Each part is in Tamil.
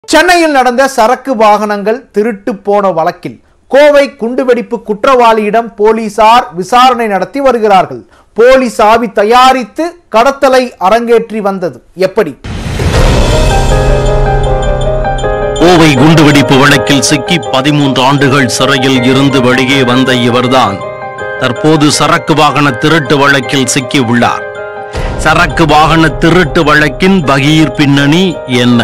சென்னையில் நடந்த சரக்கு வாகனங்கள் திருட்டு போன வழக்கில் கோவை குண்டுவெடிப்பு குற்றவாளியிடம் போலீசார் விசாரணை நடத்தி வருகிறார்கள் போலீஸ் ஆவி தயாரித்து கடத்தலை அரங்கேற்றி வந்தது எப்படி கோவை குண்டுவெடிப்பு வழக்கில் சிக்கி பதிமூன்று ஆண்டுகள் சிறையில் இருந்து வெளியே வந்த இவர்தான் தற்போது சரக்கு வாகன திருட்டு வழக்கில் சிக்கி உள்ளார் சரக்கு வாகன திருட்டு வழக்கின் பகீர் பின்னணி என்ன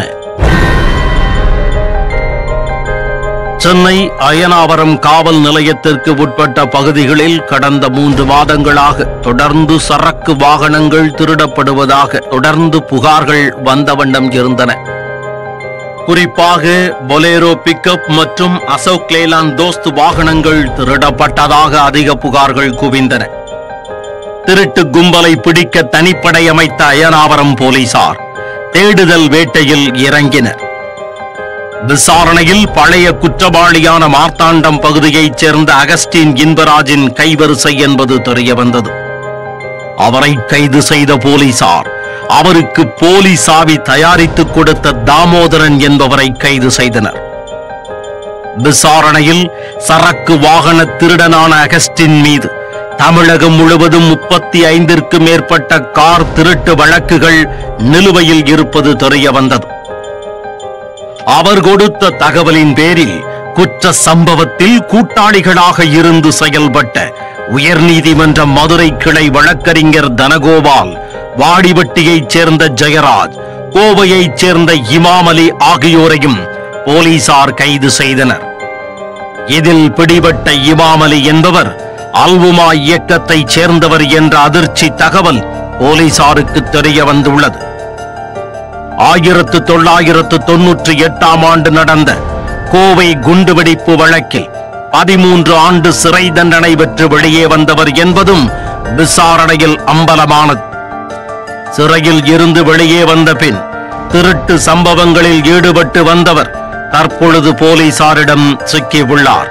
சென்னை அயனாவரம் காவல் நிலையத்திற்கு உட்பட்ட பகுதிகளில் கடந்த மூன்று மாதங்களாக தொடர்ந்து சரக்கு வாகனங்கள் திருடப்படுவதாக தொடர்ந்து புகார்கள் வந்த வண்ணம் இருந்தன குறிப்பாக பொலேரோ பிக்கப் மற்றும் அசோக் லேலான் தோஸ்த் வாகனங்கள் திருடப்பட்டதாக அதிக புகார்கள் குவிந்தன திருட்டு கும்பலை பிடிக்க தனிப்படை அமைத்த அயனாவரம் போலீசார் தேடுதல் வேட்டையில் இறங்கினர் விசாரணையில் பழைய குற்றவாளியான மார்த்தாண்டம் பகுதியைச் சேர்ந்த அகஸ்டின் இன்பராஜின் கைவரிசை என்பது தெரியவந்தது அவரை கைது செய்த போலீசார் அவருக்கு போலீஸ் ஆவி தயாரித்துக் கொடுத்த தாமோதரன் என்பவரை கைது செய்தனர் விசாரணையில் சரக்கு வாகன திருடனான அகஸ்டின் மீது தமிழகம் முழுவதும் முப்பத்தி ஐந்திற்கு மேற்பட்ட கார் திருட்டு வழக்குகள் நிலுவையில் இருப்பது தெரிய வந்தது அவர் கொடுத்த தகவலின் பேரில் குற்ற சம்பவத்தில் கூட்டாளிகளாக இருந்து செயல்பட்ட உயர்நீதிமன்ற மதுரை கிளை வழக்கறிஞர் தனகோபால் வாடிவட்டியைச் சேர்ந்த ஜெயராஜ் கோவையைச் சேர்ந்த இமாமலி ஆகியோரையும் போலீசார் கைது செய்தனர் இதில் பிடிபட்ட இமாமலி என்பவர் அல்வுமா இயக்கத்தைச் சேர்ந்தவர் என்ற அதிர்ச்சி தகவல் போலீசாருக்கு தெரிய வந்துள்ளது ஆயிரத்து தொள்ளாயிரத்து தொன்னூற்றி எட்டாம் ஆண்டு நடந்த கோவை குண்டுவெடிப்பு வழக்கில் பதிமூன்று ஆண்டு சிறை தண்டனை பெற்று வெளியே வந்தவர் என்பதும் விசாரணையில் அம்பலமானது சிறையில் இருந்து வெளியே வந்த பின் திருட்டு சம்பவங்களில் ஈடுபட்டு வந்தவர் தற்பொழுது போலீசாரிடம் சிக்கியுள்ளார்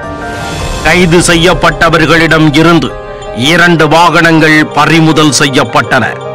கைது செய்யப்பட்டவர்களிடம் இருந்து இரண்டு வாகனங்கள் பறிமுதல் செய்யப்பட்டன